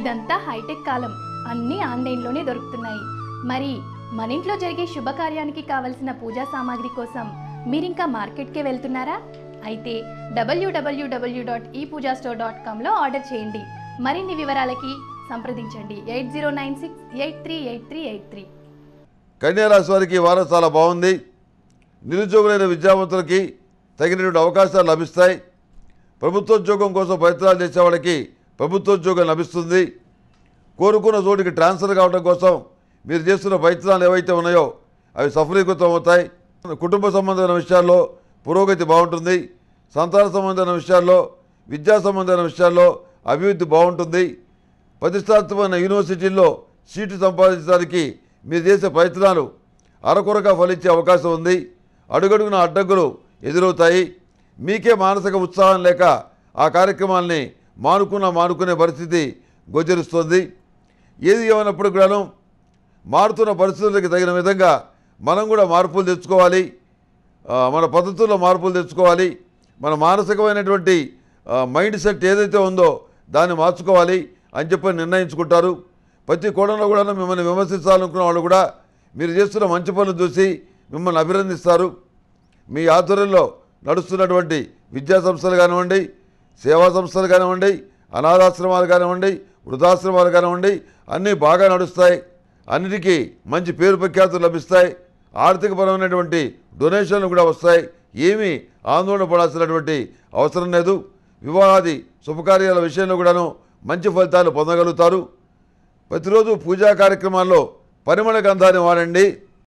ఇదంతా హైటెక్ కాలం అన్నీ ఆన్లైన్లోనే దొరుకుతున్నాయి మరి మన ఇంట్లో జరిగే శుభకార్యానికి కావలసిన పూజా సామాగ్రి కోసం మీరింకా మార్కెట్కే వెళ్తున్నారా అయితే W W W dot E Pooja store dot కామ్లో ఆర్డర్ చేయండి మరిన్ని వివరాలకి సంప్రదించండి eight zero nine six eight three eight three eight three కన్యారాశి వారికి ఈ వారం చాలా బాగుంది నిరుద్యోగులైన విద్యావంతులకి తగినటువంటి అవకాశాలు లభిస్తాయి ప్రభుత్వోద్యోగం కోసం ప్రయత్నాలు చేసే వాళ్ళకి ప్రభుత్వోద్యోగం లభిస్తుంది కోరుకున్న చోటికి ట్రాన్స్ఫర్ కావడం కోసం మీరు చేస్తున్న ప్రయత్నాలు ఏవైతే ఉన్నాయో అవి సఫలీకృతం అవుతాయి కుటుంబ సంబంధమైన విషయాల్లో పురోగతి బాగుంటుంది సంతాన సంబంధమైన విషయాల్లో విద్యా సంబంధమైన విషయాల్లో అభివృద్ధి బాగుంటుంది ప్రతిష్టాత్మకమైన యూనివర్సిటీల్లో సీటు సంపాదించడానికి మీరు చేసే ప్రయత్నాలు అరకొరగా ఫలించే అవకాశం ఉంది అడుగడుగున అడ్డంకులు ఎదురవుతాయి మీకే మానసిక ఉత్సాహం లేక ఆ కార్యక్రమాల్ని మానుకున్న మానుకునే పరిస్థితి గోచరిస్తుంది ఏది ఏమైనప్పుడు కూడాను మారుతున్న పరిస్థితులకు తగిన విధంగా మనం కూడా మార్పులు తెచ్చుకోవాలి ఆ, మన పద్ధతుల్లో మార్పులు తెచ్చుకోవాలి మన మానసికమైనటువంటి ఆ, మైండ్ సెట్ ఏదైతే ఉందో దాన్ని మార్చుకోవాలి అని చెప్పి నిర్ణయించుకుంటారు ప్రతి కోణంలో కూడా మిమ్మల్ని విమర్శించాలనుకున్న వాళ్ళు కూడా మీరు చేస్తున్న మంచి పనులు చూసి మిమ్మల్ని అభినందిస్తారు మీ ఆధ్వర్యంలో నడుస్తున్నటువంటి విద్యా సంస్థలు కానివ్వండి సేవా సంస్థలు కానివ్వండి అనాథాశ్రమాలు కానివ్వండి వృద్ధాశ్రమాలు కానివ్వండి అన్నీ బాగా నడుస్తాయి అన్నిటికీ మంచి పేరు ప్రఖ్యాతులు లభిస్తాయి ఆర్థికపరమైనటువంటి డొనేషన్లు కూడా వస్తాయి ఏమీ ఆందోళన పడాల్సినటువంటి అవసరం లేదు వివాహాది శుభకార్యాల విషయంలో కూడాను మంచి ఫలితాలు పొందగలుగుతారు ప్రతిరోజు పూజా కార్యక్రమాల్లో పరిమళ గంధాన్ని వాడండి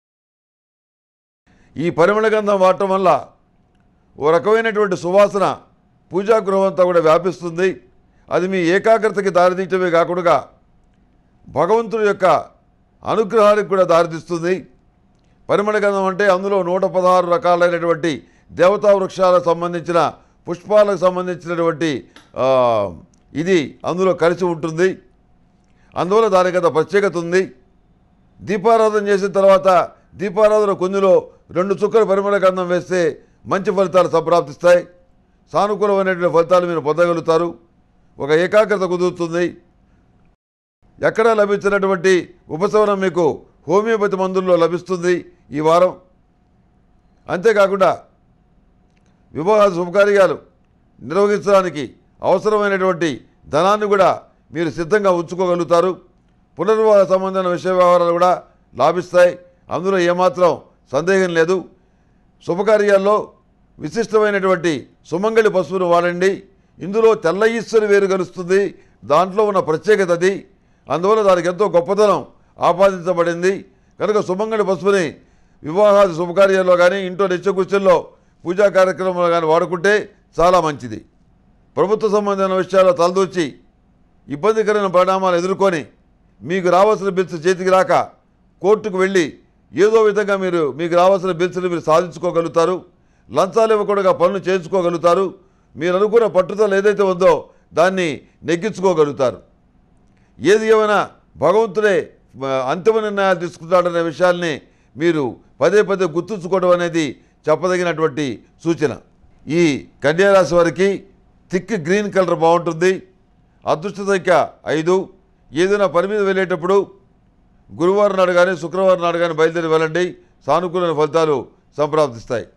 ఈ పరిమళ గంధం వాడటం వల్ల ఓ రకమైనటువంటి సువాసన పూజా గృహం అంతా కూడా వ్యాపిస్తుంది అది మీ ఏకాగ్రతకి దారితీయటమే కాకుండా భగవంతుడి యొక్క అనుగ్రహానికి కూడా దారితీస్తుంది పరిమళ గంధం అంటే అందులో నూట పదహారు రకాలైనటువంటి దేవతా వృక్షాలకు సంబంధించిన పుష్పాలకు సంబంధించినటువంటి ఆ, ఇది అందులో కలిసి ఉంటుంది అందువల్ల దానికి అంత ప్రత్యేకత ఉంది దీపారాధన చేసిన తర్వాత దీపారాధన కొందిలో రెండు చుక్కల పరిమళ గంధం వేస్తే మంచి ఫలితాలు సంప్రాప్తిస్తాయి సానుకూలమైనటువంటి ఫలితాలు మీరు పొందగలుగుతారు ఒక ఏకాగ్రత కుదురుతుంది ఎక్కడా లభించినటువంటి ఉపశమనం మీకు హోమియోపతి మందుల్లో లభిస్తుంది ఈ వారం అంతేకాకుండా వివాహ శుభకార్యాలు నిర్వహించడానికి అవసరమైనటువంటి ధనాన్ని కూడా మీరు సిద్ధంగా ఉంచుకోగలుగుతారు పునర్వివాహ సంబంధమైన విషయ వ్యవహారాలు కూడా లాభిస్తాయి అందులో ఏమాత్రం సందేహం లేదు శుభకార్యాల్లో విశిష్టమైనటువంటి సుమంగళి పసుపును వాడండి ఇందులో తెల్ల ఈశ్వరి వేరు కలుస్తుంది దాంట్లో ఉన్న ప్రత్యేకత అది అందువల్ల దానికి ఎంతో గొప్పతనం ఆపాదించబడింది కనుక సుమంగళి పసుపుని వివాహాది శుభకార్యాల్లో కానీ ఇంట్లో నిత్యకృత్యంలో పూజా కార్యక్రమంలో కానీ వాడుకుంటే చాలా మంచిది ప్రభుత్వ సంబంధమైన విషయాల్లో తలదూచి ఇబ్బందికరమైన పరిణామాలు ఎదుర్కొని మీకు రావాల్సిన బిల్స్ చేతికి రాక కోర్టుకు వెళ్ళి ఏదో విధంగా మీరు మీకు రావాల్సిన బిల్స్ని మీరు సాధించుకోగలుగుతారు లంచాలు ఇవ్వకుండా పనులు చేయించుకోగలుగుతారు మీరు అనుకున్న పట్టుదల ఏదైతే ఉందో దాన్ని నెగ్గించుకోగలుగుతారు ఏది ఏమైనా భగవంతుడే ఆ, అంతిమ నిర్ణయాలు తీసుకుంటాడనే విషయాల్ని మీరు పదే పదే గుర్తుంచుకోవడం అనేది చెప్పదగినటువంటి సూచన ఈ కన్యారాశి వారికి థిక్ గ్రీన్ కలర్ బాగుంటుంది అదృష్ట సంఖ్య ఐదు ఏదైనా పని మీద వెళ్ళేటప్పుడు గురువారం నాడు కానీ శుక్రవారం నాడు కానీ బయలుదేరి వెళ్ళండి సానుకూలమైన ఫలితాలు సంప్రాప్తిస్తాయి